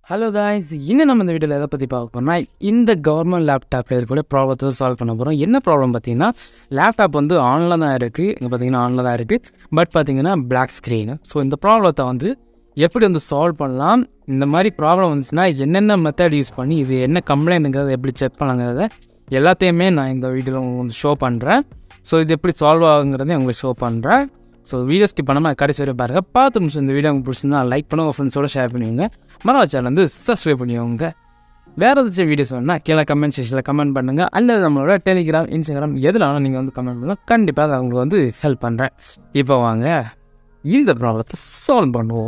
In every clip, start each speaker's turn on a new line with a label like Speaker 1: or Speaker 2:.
Speaker 1: hello guys இன்னும் நம்ம இந்த வீடியோவில் எதை பற்றி பார்க்க போறோம்னா இந்த கவர்மெண்ட் லேப்டாப்பில் இருக்கக்கூடிய ப்ராப்ளத்தை சால்வ் பண்ண போகிறோம் என்ன ப்ராப்ளம் பார்த்தீங்கன்னா லேப்டாப் வந்து ஆனில் தான் இருக்குது இங்கே பார்த்தீங்கன்னா ஆனில் தான் இருக்குது பட் பார்த்தீங்கன்னா பிளாக் ஸ்க்ரீனு ஸோ இந்த ப்ராப்ளத்தை வந்து எப்படி வந்து சால்வ் பண்ணலாம் இந்த மாதிரி ப்ராப்ளம் வந்துச்சுன்னா என்னென்ன மெத்தட் யூஸ் பண்ணி இது என்ன கம்ப்ளைண்ட்டுங்கிறத எப்படி செக் பண்ணலாங்கிறத எல்லாத்தையுமே நான் இந்த வீடியோவில் உங்களுக்கு வந்து ஷோ பண்ணுறேன் ஸோ இது எப்படி சால்வ் ஆகுங்கிறதையும் உங்களுக்கு ஷோ பண்ணுறேன் ஸோ வீடியோ ஸ்கிப் பண்ணாமல் கடைசி வரை பாருங்கள் பார்த்து முடிச்சு இந்த வீடியோ உங்களுக்கு பிடிச்சிருந்தா லைக் பண்ணுங்க உங்கள் ஃப்ரெண்ட்ஸோட ஷேர் பண்ணுவீங்க மரவா சேனல் வந்து சப்ஸ்கிரைப் பண்ணிக்கோங்க வேறு ஏதாச்சும் வீடியோஸ் வேணால் கீழே கமெண்ட் செக்ஷனில் கமெண்ட் பண்ணுங்கள் அல்லது நம்மளோட டெலிகிராம் இன்ஸ்டாகிராம் எதுனாலும் நீங்கள் வந்து கமெண்ட் பண்ணலாம் கண்டிப்பாக அதை உங்களுக்கு வந்து ஹெல்ப் பண்ணுறேன் இப்போ வாங்க இந்த ப்ராப்ளத்தை சால்வ் பண்ணுவோம்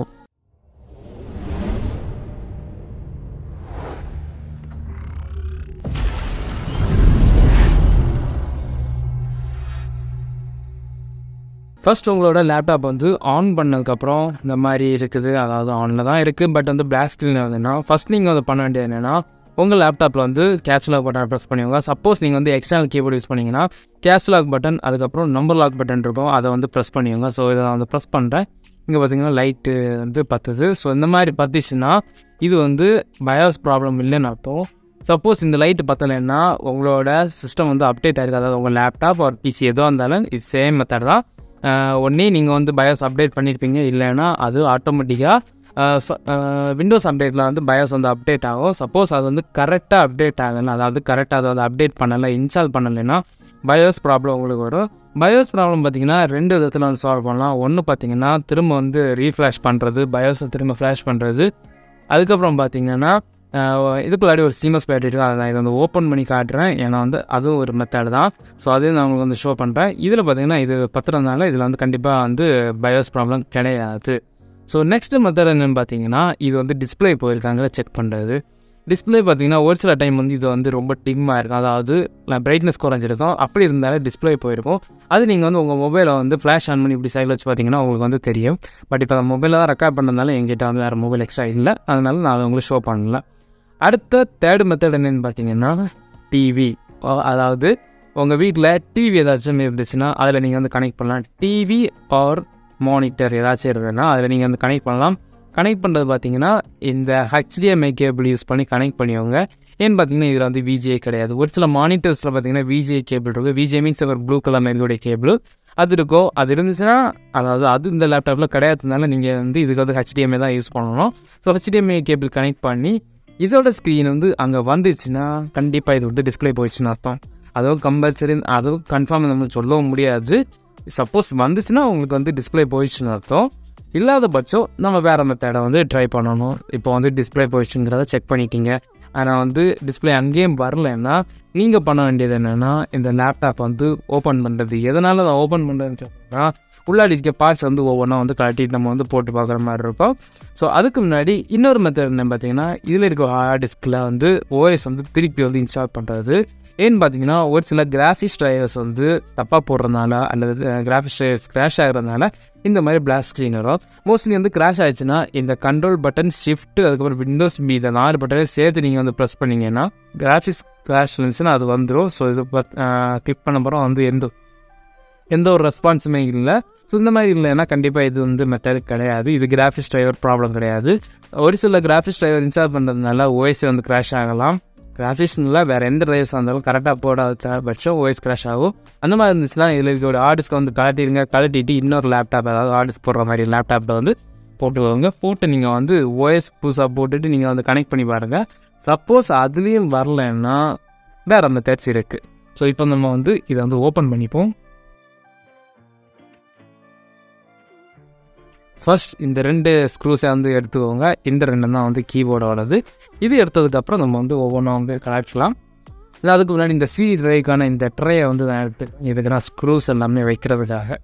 Speaker 1: ஃபர்ஸ்ட் உங்களோட லேப்டாப் வந்து ஆன் பண்ணதுக்கப்புறம் இந்த மாதிரி இருக்குது அதாவது ஆனில் தான் இருக்குது பட் வந்து பிளாக் ஸ்க்ரீன் வந்துன்னா ஃபஸ்ட் நீங்கள் வந்து பண்ண வேண்டியது என்னென்னா உங்கள் லேப்டாப்பில் வந்து கேப்ஸ் லாக் பட்டன் ப்ரெஸ் பண்ணிக்கோங்க சப்போஸ் நீங்கள் வந்து எக்ஸ்டர்னல் கீபோர்டு யூஸ் பண்ணிங்கன்னா கேப்ஸ் லாக் பட்டன் அதுக்கப்புறம் நம்பர் லாக் பட்டன் இருக்கும் அதை வந்து ப்ரெஸ் பண்ணிக்கோங்க ஸோ இதை நான் வந்து ப்ரெஸ் பண்ணுறேன் இங்கே பார்த்தீங்கன்னா லைட்டு வந்து பத்துது ஸோ இந்த மாதிரி பத்துச்சுன்னா இது வந்து பயாஸ் ப்ராப்ளம் இல்லைன்னு அர்த்தம் சப்போஸ் இந்த லைட்டு பத்தலைன்னா உங்களோட சிஸ்டம் வந்து அப்டேட் ஆயிருக்கு அதாவது உங்கள் லேப்டாப் ஒரு பிசி எதுவாக இருந்தாலும் இது சேம் மெத்தட் தான் ஒன்றே நீங்கள் வந்து பயோஸ் அப்டேட் பண்ணியிருப்பீங்க இல்லைன்னா அது ஆட்டோமேட்டிக்காக விண்டோஸ் அப்டேட்டில் வந்து பயோஸ் வந்து அப்டேட் ஆகும் சப்போஸ் அது வந்து கரெக்டாக அப்டேட் ஆகலை அதாவது கரெக்டாக அதை வந்து அப்டேட் பண்ணலை இன்ஸ்டால் பண்ணலைன்னா பயோஸ் ப்ராப்ளம் உங்களுக்கு வரும் பயோஸ் ப்ராப்ளம் பார்த்தீங்கன்னா ரெண்டு விதத்தில் வந்து சால்வ் பண்ணலாம் ஒன்று பார்த்தீங்கன்னா திரும்ப வந்து ரீஃப்ளாஷ் பண்ணுறது பயோஸை திரும்ப ஃப்ளாஷ் பண்ணுறது அதுக்கப்புறம் பார்த்தீங்கன்னா இதுக்குள்ளாடி ஒரு சீமஸ் பேட்டரி இருக்குது அதை நான் இதை வந்து ஓப்பன் பண்ணி காட்டுறேன் ஏன்னா வந்து அதுவும் ஒரு மெத்தட் தான் ஸோ அதையும் நான் உங்களுக்கு வந்து ஷோ பண்ணுறேன் இதில் பார்த்தீங்கன்னா இது பத்துறதுனால இதில் வந்து கண்டிப்பாக வந்து பயோஸ் ப்ராப்ளம் கிடையாது ஸோ நெக்ஸ்ட் மெத்தட் என்னென்னு பார்த்தீங்கன்னா இது வந்து டிஸ்பிளே போயிருக்காங்களா செக் பண்ணுறது டிஸ்பிளே பார்த்தீங்கன்னா ஒரு சில டைம் வந்து இது வந்து ரொம்ப டிம்மாக இருக்கும் அதாவது பிரைட்னஸ் குறைஞ்சிருக்கும் அப்படி இருந்தாலே டிஸ்பிளே போயிருக்கும் அது நீங்கள் வந்து உங்கள் மொபைலை வந்து ஃப்ளாஷ் ஆன் பண்ணி இப்படி சைடில் வச்சு பார்த்தீங்கன்னா உங்களுக்கு வந்து தெரியும் பட் இப்போ அந்த மொபைலில் தான் ரெக்கார்ட் பண்ணதுனால எங்கிட்ட வந்து வேறு மொபைல் எக்ஸ்ட்ரா இல்லை அதனால நான் அதை உங்களுக்கு ஷோ பண்ணல அடுத்த தேர்ட் மெத்தட் என்னென்னு பார்த்தீங்கன்னா டிவி அதாவது உங்கள் வீட்டில் டிவி ஏதாச்சும் இருந்துச்சுன்னா அதில் நீங்கள் வந்து கனெக்ட் பண்ணலாம் டிவி ஆர் மானிட்டர் ஏதாச்சும் இருக்குதுன்னா அதில் நீங்கள் வந்து கனெக்ட் பண்ணலாம் கனெக்ட் பண்ணுறது பார்த்தீங்கன்னா இந்த ஹெச்டிஎம்ஐ கேபிள் யூஸ் பண்ணி கனெக்ட் பண்ணிக்கோங்க ஏன்னு பார்த்தீங்கன்னா இதில் வந்து விஜே கிடையாது ஒரு சில மானிட்டர்ஸில் பார்த்தீங்கன்னா விஜே கேபிள் இருக்குது விஜே மீன்ஸ் ஒரு ப்ளூ கலர் மெருடைய கேபிள் அது இருக்கும் அது இருந்துச்சுன்னா அதாவது அது இந்த லேப்டாப்பில் கிடையாதுனால நீங்கள் வந்து இதுக்கு வந்து ஹெச்டிஎம்ஐ தான் யூஸ் பண்ணணும் ஸோ ஹெச்டிஎம்ஐ கேபிள் கனெக்ட் பண்ணி இதோட ஸ்க்ரீன் வந்து அங்கே வந்துச்சுன்னா கண்டிப்பாக இது வந்து டிஸ்பிளே போயிடுச்சுன்னு அர்த்தம் அதுவும் கம்பல்சரி அதுவும் கன்ஃபார்ம் நம்ம சொல்லவும் முடியாது சப்போஸ் வந்துச்சுன்னா உங்களுக்கு வந்து டிஸ்பிளே போயிடுச்சுன்னு அர்த்தம் இல்லாத பட்சம் நம்ம வேறு மெத்தடை வந்து ட்ரை பண்ணணும் இப்போ வந்து டிஸ்பிளே போயிடுச்சுங்கிறத செக் பண்ணிக்கிங்க ஆனால் வந்து டிஸ்பிளே அங்கேயும் வரலைன்னா நீங்கள் பண்ண வேண்டியது என்னென்னா இந்த லேப்டாப் வந்து ஓப்பன் பண்ணுறது எதனால் அதை ஓப்பன் பண்ணுறதுன்னு சொன்னால் உள்ளாடி இருக்க பார்ட்ஸ் வந்து ஒவ்வொன்றா வந்து கழட்டிட்டு நம்ம வந்து போட்டு பார்க்குற மாதிரி இருக்கும் ஸோ அதுக்கு முன்னாடி இன்னொரு மெத்தட் என்ன பார்த்தீங்கன்னா இதில் இருக்க ஹார்ட் டிஸ்கில் வந்து ஓஎஸ் வந்து திருப்பி வந்து இன்ஸ்டால் பண்ணுறது ஏன்னு பார்த்தீங்கன்னா ஒரு சில கிராஃபிக்ஸ் ட்ரைவர்ஸ் வந்து தப்பாக போடுறதுனால அல்லது கிராஃபிக்ஸ் ட்ரைவர்ஸ் கிராஷ் ஆகிறதுனால இந்த மாதிரி பிளாக் ஸ்க்ரீன் வரும் மோஸ்ட்லி வந்து கிராஷ் ஆயிடுச்சுன்னா இந்த கண்ட்ரோல் பட்டன் ஷிஃப்ட் அதுக்கப்புறம் விண்டோஸ் பி இந்த நாலு பட்டனே சேர்த்து நீங்கள் வந்து ப்ரெஸ் பண்ணிங்கன்னா கிராஃபிக்ஸ் கிராஷ் இருந்துச்சுன்னா அது வந்துடும் ஸோ இது கிளிக் பண்ண போகிறோம் வந்து எந்த எந்த ஒரு ரெஸ்பான்ஸுமே இல்லை ஸோ இந்த மாதிரி இல்லைன்னா கண்டிப்பாக இது வந்து மெத்தட் கிடையாது இது கிராஃபிக்ஸ் ட்ரைவர் ப்ராப்ளம் கிடையாது ஒரு சில கிராஃபிக்ஸ் ட்ரைவர் இன்ஸ்டால் பண்ணுறதுனால ஓஎஸ் வந்து கிராஷ் ஆகலாம் கிராஃபிக்ஸ்னில் வேறு எந்த ட்ரைவர்ஸாக இருந்தாலும் கரெக்டாக போடாத பட்சம் ஓஎஸ் கிராஷ் ஆகும் அந்த மாதிரி இருந்துச்சுன்னா இதில் இருக்க ஆர்டிஸ்க்கு வந்து கழட்டிடுங்க கழட்டிட்டு இன்னொரு லேப்டாப் அதாவது ஆர்டிஸ்க் போடுற மாதிரி லேப்டாப்பில் வந்து போட்டுக்கோங்க போட்டு நீங்கள் வந்து ஓஎஸ் புதுசாக போட்டுட்டு நீங்கள் வந்து கனெக்ட் பண்ணி பாருங்கள் சப்போஸ் அதுலேயும் வரலன்னா வேறு அந்த தேர்ட்ஸ் இருக்குது ஸோ இப்போ நம்ம வந்து இதை வந்து ஓப்பன் பண்ணிப்போம் ஃபர்ஸ்ட் இந்த ரெண்டு ஸ்க்ரூஸை வந்து எடுத்துக்கோங்க இந்த ரெண்டு தான் வந்து கீபோர்டோடது இது எடுத்ததுக்கப்புறம் நம்ம வந்து ஒவ்வொன்றா வந்து கலெக்டலாம் இல்லை அதுக்கு முன்னாடி இந்த சி ட்ரைக்கான இந்த ட்ரையை வந்து நான் எடுத்து இதுக்கு நான் ஸ்க்ரூஸ் எல்லாமே வைக்கிறதுக்காக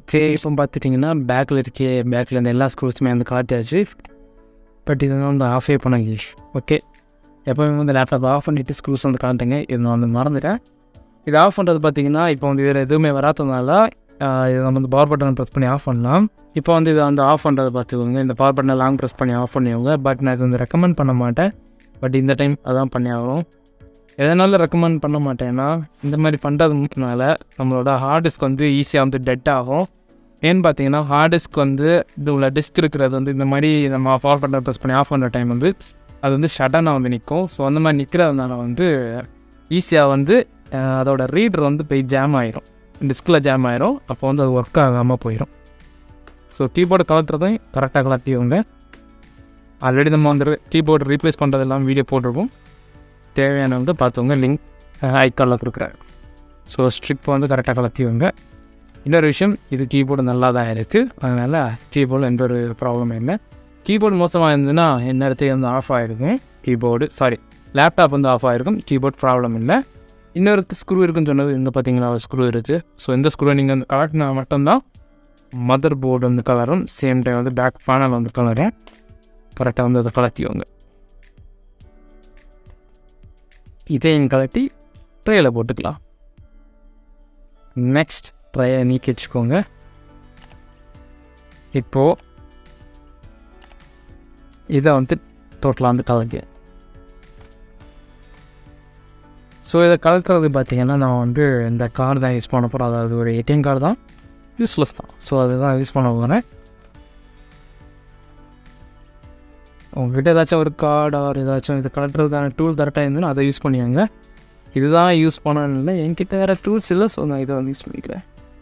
Speaker 1: ஓகே இப்போ பார்த்துட்டிங்கன்னா பேக்கில் இருக்கே பேக்கில் இந்த எல்லா ஸ்க்ரூஸுமே வந்து காட்டியாச்சு பட் இது வந்து ஆஃபே பண்ண ஓகே எப்போவுமே வந்து லேப்டாப் ஆஃப் பண்ணிவிட்டு ஸ்க்ரூஸ் வந்து காட்டுங்க இது நான் வந்து மறந்துட்டேன் இது ஆஃப் பண்ணுறது பார்த்தீங்கன்னா இப்போ வந்து வேறு எதுவுமே வராததுனால ஆஹ், இதை நம்ம வந்து பவர் பட்டன் ப்ரெஸ் பண்ணி ஆஃப் பண்ணலாம் இப்போ வந்து இதை வந்து ஆஃப் பண்ணுறது பார்த்துக்கோங்க இந்த பவர் பட்டனை லாங் ப்ரெஸ் பண்ணி ஆஃப் பண்ணிக்கோங்க பட் நான் இது வந்து ரெக்கமெண்ட் பண்ண மாட்டேன் பட் இந்த டைம் அதான் பண்ணி ஆகணும் எதனால் ரெக்கமெண்ட் பண்ண மாட்டேன்னா இந்த மாதிரி பண்ணுறதுனால நம்மளோட ஹார்ட் டிஸ்க் வந்து ஈஸியாக வந்து டெட் ஆகும் ஏன்னு பார்த்தீங்கன்னா ஹார்ட் டிஸ்க் வந்து இது உள்ள டிஸ்க் இருக்கிறது வந்து இந்த மாதிரி நம்ம பவர் பட்டன் ப்ரெஸ் பண்ணி ஆஃப் பண்ணுற டைம் வந்து அது வந்து ஷட்டனாக வந்து நிற்கும் ஸோ அந்த மாதிரி நிற்கிறதுனால வந்து ஈஸியாக வந்து அஹ், அதோட ரீடர் வந்து போய் ஜாம் ஆயிரும் டிஸ்கில் ஜாம் ஆயிரும் அப்போ வந்து அது ஒர்க் ஆகாமல் போயிடும் ஸோ கீபோர்டு கலட்டுறதையும் கரெக்டாக கலட்டிவங்க ஆல்ரெடி நம்ம வந்து கீபோர்டு ரீப்ளேஸ் பண்ணுறதெல்லாம் வீடியோ போட்டிருக்கோம் தேவையானவங்க பார்த்தவங்க லிங்க் ஐக்கானில் கொடுக்குறாரு ஸோ ஸ்ட்ரிப் வந்து கரெக்டாக கலத்திவங்க இன்னொரு விஷயம் இது கீபோர்டு நல்லா தான் இருக்குது அதனால் கீபோர்டு எந்த ஒரு ப்ராப்ளம் இல்லை கீபோர்டு மோசமாக இருந்ததுன்னா நேரத்தையும் வந்து ஆஃப் ஆகிருக்கும் கீபோர்டு சாரி லேப்டாப் வந்து ஆஃப் ஆகிருக்கும் கீபோர்ட் ப்ராப்ளம் இல்லை இன்னொரு ஸ்க்ரூ இருக்குன்னு சொன்னது இங்கே பார்த்தீங்கன்னா ஒரு ஸ்க்ரூ இருக்குது ஸோ இந்த ஸ்க்ரூவை நீங்கள் வந்து கலட்டினா மட்டும்தான் மதர் போர்டு வந்து கலரும் சேம் டைம் வந்து பேக் பேனல் வந்து கலரும் கரெக்டாக வந்து அதை கலத்திக்கோங்க இதையும் கலட்டி ட்ரேயில் போட்டுக்கலாம் நெக்ஸ்ட் ட்ரையை நீக்கி வச்சுக்கோங்க இப்போது இதை வந்து டோட்டலாக வந்து கலக்கு ஸோ இதை கலக்கிறது பார்த்தீங்கன்னா நான் வந்து இந்த கார்டு தான் யூஸ் பண்ண போகிறேன் அதாவது ஒரு ஏடிஎம் கார்டு தான் யூஸ்லெஸ் தான் ஸோ அதுதான் யூஸ் பண்ண போகிறேன் உங்ககிட்ட ஏதாச்சும் ஒரு கார்டு ஆர் ஏதாச்சும் இது கலட்டுறதுக்கான டூல் கரெக்டாக இருந்ததுன்னா அதை யூஸ் பண்ணிக்கோங்க இதுதான் யூஸ் பண்ணணும் இல்லை என்கிட்ட வேறு டூல்ஸ் இல்லை ஸோ நான் இதை வந்து யூஸ் பண்ணிக்கிறேன்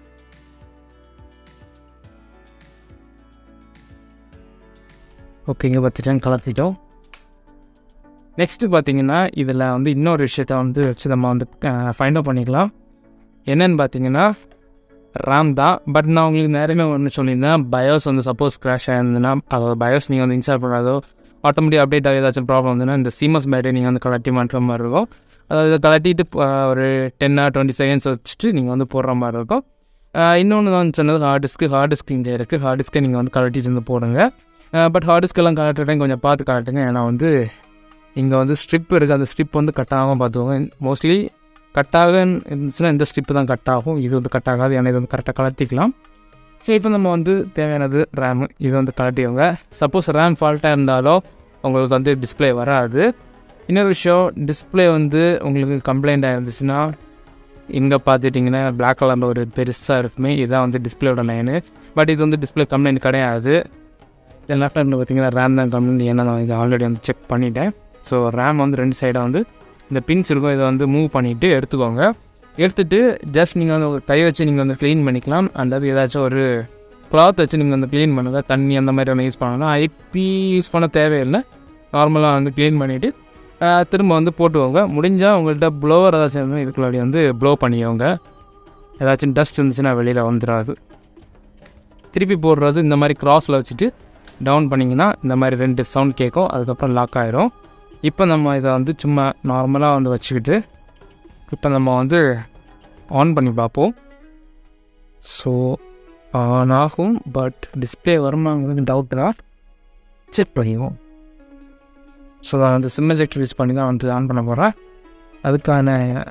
Speaker 1: ஓகேங்க பார்த்துட்டேன் கலத்திட்டோம் நெக்ஸ்ட்டு பார்த்தீங்கன்னா இதில் வந்து இன்னொரு விஷயத்த வந்து வச்சு நம்ம வந்து ஃபைண்ட் அவுட் பண்ணிக்கலாம் என்னன்னு பார்த்தீங்கன்னா ரேம் தான் பட் நான் உங்களுக்கு நேரமே ஒன்று சொல்லியிருந்தேன் பயோஸ் வந்து சப்போஸ் கிராஷ் ஆயிருந்ததுன்னா அதாவது பயோஸ் நீங்கள் வந்து இன்ஸ்டால் பண்ணாதோ ஆட்டோமேட்டிக் அப்டேட் ஆகி ஏதாச்சும் ப்ராப்ளம் வந்துன்னா இந்த சிமஸ் பேட்டரி நீங்கள் வந்து கலட்டி மாட்டுற மாதிரி இருக்கும் அதாவது கலட்டிட்டு அஹ், ஒரு டென் ஆர் டுவெண்ட்டி செகண்ட்ஸ் வச்சுட்டு நீங்கள் வந்து போடுற மாதிரி இருக்கும் இன்னொன்று தான் சொன்னது ஹார்ட் டிஸ்க்கு ஹார்ட் டிஸ்க் இங்கே இருக்குது ஹார்ட் டிஸ்க்கை நீங்கள் வந்து கலட்டிட்டு வந்து போடுங்க பட் ஹார்ட் டிஸ்க்கெல்லாம் கலட்டுற டைம் கொஞ்சம் பார்த்து கலட்டுங்க ஏன்னா வந்து இங்கே வந்து ஸ்ட்ரிப் இருக்குது அந்த ஸ்ட்ரிப் வந்து கட் ஆகாமல் பார்த்துக்கோங்க மோஸ்ட்லி கட்டாக இருந்துச்சுன்னா இந்த ஸ்ட்ரிப்பு தான் கட் ஆகும் இது வந்து கட் ஆகாது ஏன்னா இது வந்து கரெக்டாக கலத்திக்கலாம் ஸோ இப்போ நம்ம வந்து தேவையானது ரேமு இது வந்து கலட்டிக்கோங்க சப்போஸ் ரேம் ஃபால்ட்டாக இருந்தாலோ உங்களுக்கு வந்து டிஸ்ப்ளே வராது இன்னொரு விஷயம் டிஸ்ப்ளே வந்து உங்களுக்கு கம்ப்ளைண்ட் ஆயிருந்துச்சுன்னா இங்கே பார்த்துட்டிங்கன்னா பிளாக் கலரில் ஒரு பெருசாக இருக்குமே இதுதான் வந்து டிஸ்பிளேயோட லைனு பட் இது வந்து டிஸ்பிளே கம்ப்ளைண்ட் கிடையாது இந்த லெஃப்ட் ஹேண்டில் பார்த்தீங்கன்னா ரேம் தான் கம்ப்ளைண்ட் ஏன்னா நான் இது ஆல்ரெடி வந்து செக் பண்ணிட்டேன் ஸோ ரேம் வந்து ரெண்டு சைடாக வந்து இந்த பின்ஸ் இருக்கும் இதை வந்து மூவ் பண்ணிவிட்டு எடுத்துக்கோங்க எடுத்துகிட்டு ஜஸ்ட் நீங்கள் வந்து ஒரு கை வச்சு நீங்கள் வந்து க்ளீன் பண்ணிக்கலாம் அதாவது ஏதாச்சும் ஒரு கிளாத் வச்சு நீங்கள் வந்து க்ளீன் பண்ணுங்கள் தண்ணி அந்த மாதிரி ஒன்று யூஸ் பண்ணலாம் ஐபி யூஸ் பண்ண தேவையில்லை நார்மலாக வந்து க்ளீன் பண்ணிவிட்டு திரும்ப வந்து போட்டுக்கோங்க முடிஞ்சால் உங்கள்கிட்ட ப்ளோவர் ஏதாச்சும் இருந்தால் இதுக்குள்ளாடி வந்து ப்ளோ பண்ணிக்கோங்க ஏதாச்சும் டஸ்ட் இருந்துச்சுன்னா வெளியில் வந்துடாது திருப்பி போடுறது இந்த மாதிரி கிராஸில் வச்சுட்டு டவுன் பண்ணிங்கன்னா இந்த மாதிரி ரெண்டு சவுண்ட் கேட்கும் அதுக்கப்புறம் லாக் ஆயிரும் இப்போ நம்ம இதை வந்து சும்மா நார்மலாக வந்து வச்சுக்கிட்டு இப்போ நம்ம வந்து ஆன் பண்ணி பார்ப்போம் ஸோ ஆன் ஆகும் பட் டிஸ்பிளே வருமாங்கிறது டவுட் தான் செக் பண்ணிடுவோம் ஸோ நான் வந்து சிம் எஜெக்டர் யூஸ் பண்ணி தான் வந்து ஆன் பண்ண போகிறேன் அதுக்கான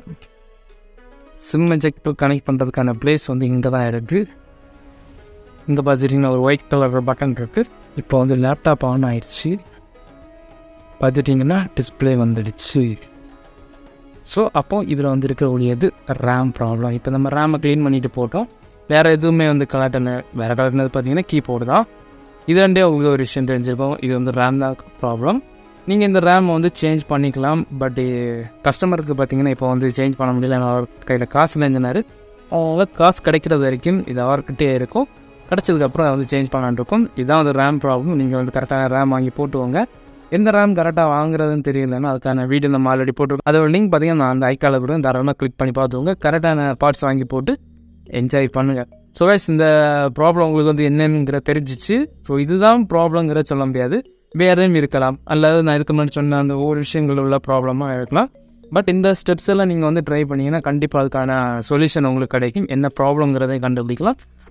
Speaker 1: சிம் எஜெக்டர் கனெக்ட் பண்ணுறதுக்கான ப்ளேஸ் வந்து இங்கே தான் இருக்குது இங்கே பார்த்துட்டிங்கன்னா ஒரு ஒயிட் கலர் பட்டன் இருக்குது இப்போ வந்து லேப்டாப் ஆன் ஆயிடுச்சு பார்த்துட்டிங்கன்னா டிஸ்பிளே வந்துடுச்சு ஸோ அப்போ இதில் வந்து இருக்கக்கூடியது ரேம் ப்ராப்ளம் இப்போ நம்ம ரேமை க்ளீன் பண்ணிட்டு போட்டோம் வேறு எதுவுமே வந்து கலாட்டன வேறு கலாட்டினது பார்த்தீங்கன்னா கீபோர்டு தான் இது ரெண்டே உங்களுக்கு ஒரு விஷயம் தெரிஞ்சிருக்கும் இது வந்து ரேம் தான் ப்ராப்ளம் நீங்கள் இந்த ரேம் வந்து சேஞ்ச் பண்ணிக்கலாம் பட் கஸ்டமருக்கு பார்த்தீங்கன்னா இப்போ வந்து சேஞ்ச் பண்ண முடியல நான் அவர் கையில் காசு இல்லைஞ்சினாரு அவங்க காசு கிடைக்கிறது வரைக்கும் இது அவர்கிட்டே இருக்கும் கிடச்சதுக்கப்புறம் அதை வந்து சேஞ்ச் பண்ணலான்னு இருக்கும் இதுதான் வந்து ரேம் ப்ராப்ளம் நீங்கள் வந்து கரெக்டான ரேம் வாங்கி போட்டுவோங்க எந்த ரேம் கரெக்டாக வாங்குறதுன்னு தெரியலன்னா அதுக்கான வீடியோ நம்ம ஆல்ரெடி போட்டு அதோட லிங்க் பார்த்தீங்கன்னா நான் அந்த ஐக்கால கூட தாராளமாக கிளிக் பண்ணி பார்த்துக்கோங்க கரெக்டான பார்ட்ஸ் வாங்கி போட்டு என்ஜாய் பண்ணுங்கள் ஸோ கைஸ் இந்த ப்ராப்ளம் உங்களுக்கு வந்து என்னங்கிற தெரிஞ்சிச்சு ஸோ இதுதான் ப்ராப்ளங்கிற சொல்ல முடியாது வேறையும் இருக்கலாம் அல்லது நான் இதுக்கு முன்னாடி சொன்ன அந்த ஒவ்வொரு விஷயங்கள் உள்ள ப்ராப்ளமாக இருக்கலாம் பட் இந்த ஸ்டெப்ஸ் எல்லாம் நீங்கள் வந்து ட்ரை பண்ணிங்கன்னா கண்டிப்பாக அதுக்கான சொல்யூஷன் உங்களுக்கு கிடைக்கும் என்ன ப்ராப்ளங்கிறதையும் கண்டுபிடிக்கலாம்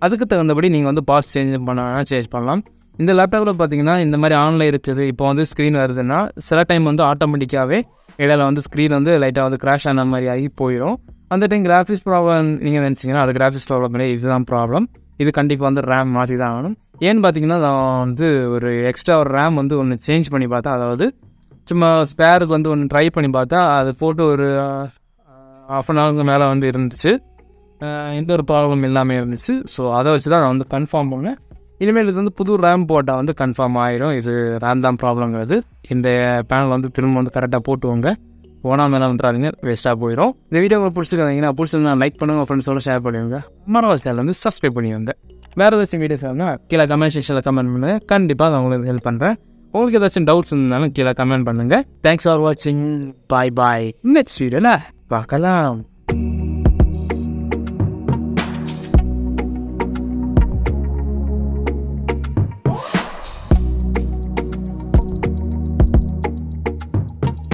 Speaker 1: அதுக்கு தகுந்தபடி நீங்கள் வந்து பார்ட்ஸ் சேஞ்ச் பண்ண வேணால் சேஞ்ச் பண்ணலாம் இந்த லேப்டாப்பில் பார்த்தீங்கன்னா இந்த மாதிரி ஆன்லைன் இருக்குது இப்போ வந்து ஸ்க்ரீன் வருதுன்னா சில டைம் வந்து ஆட்டோமேட்டிக்காகவே இடையில வந்து ஸ்க்ரீன் வந்து லைட்டாக வந்து கிராஷ் ஆன மாதிரி ஆகி போயிடும் அந்த டைம் கிராஃபிக்ஸ் ப்ராப்ளம் நீங்கள் நினச்சிங்கன்னா அது கிராஃபிக்ஸ் ப்ராப்ளம் கிடையாது இதுதான் ப்ராப்ளம் இது கண்டிப்பாக வந்து ரேம் மாற்றி தான் ஆகணும் ஏன்னு பார்த்தீங்கன்னா நான் வந்து ஒரு எக்ஸ்ட்ரா ஒரு ரேம் வந்து ஒன்று சேஞ்ச் பண்ணி பார்த்தேன் அதாவது சும்மா ஸ்பேருக்கு வந்து ஒன்று ட்ரை பண்ணி பார்த்தா அது போட்டு ஒரு ஆஃப் அன் ஹவருக்கு மேலே வந்து இருந்துச்சு அஹ் எந்த ஒரு ப்ராப்ளம் இல்லாமல் இருந்துச்சு ஸோ அதை வச்சு தான் நான் வந்து கன்ஃபார்ம் பண்ணேன் இனிமேல் இது வந்து புது ரேம் போட்டால் வந்து கன்ஃபார்ம் ஆயிரும் இது ரேம் தான் ப்ராப்ளங்கிறது இந்த பேனல் வந்து திரும்ப வந்து கரெக்டாக போட்டுவோங்க ஓனா மேலே வந்துறாதீங்க வேஸ்ட்டாக போயிடும் இந்த வீடியோ உங்களுக்கு பிடிச்சிருக்காங்கன்னா பிடிச்சிருந்தா லைக் பண்ணுங்கள் ஃப்ரெண்ட்ஸோட ஷேர் பண்ணுவாங்க மரவா சேனல் வந்து சப்ஸ்கிரைப் பண்ணிடுங்க வேறு ஏதாச்சும் வீடியோஸ் வேணும்னா கீழே கமெண்ட் செக்ஷனில் கமெண்ட் பண்ணுங்கள் கண்டிப்பாக நான் உங்களுக்கு ஹெல்ப் பண்ணுறேன் உங்களுக்கு ஏதாச்சும் டவுட்ஸ் இருந்தாலும் கீழே கமெண்ட் பண்ணுங்கள் தேங்க்ஸ் ஃபார் வாட்சிங் பாய் பாய் நெக்ஸ்ட் வீடியோவில் பார்க்கலாம்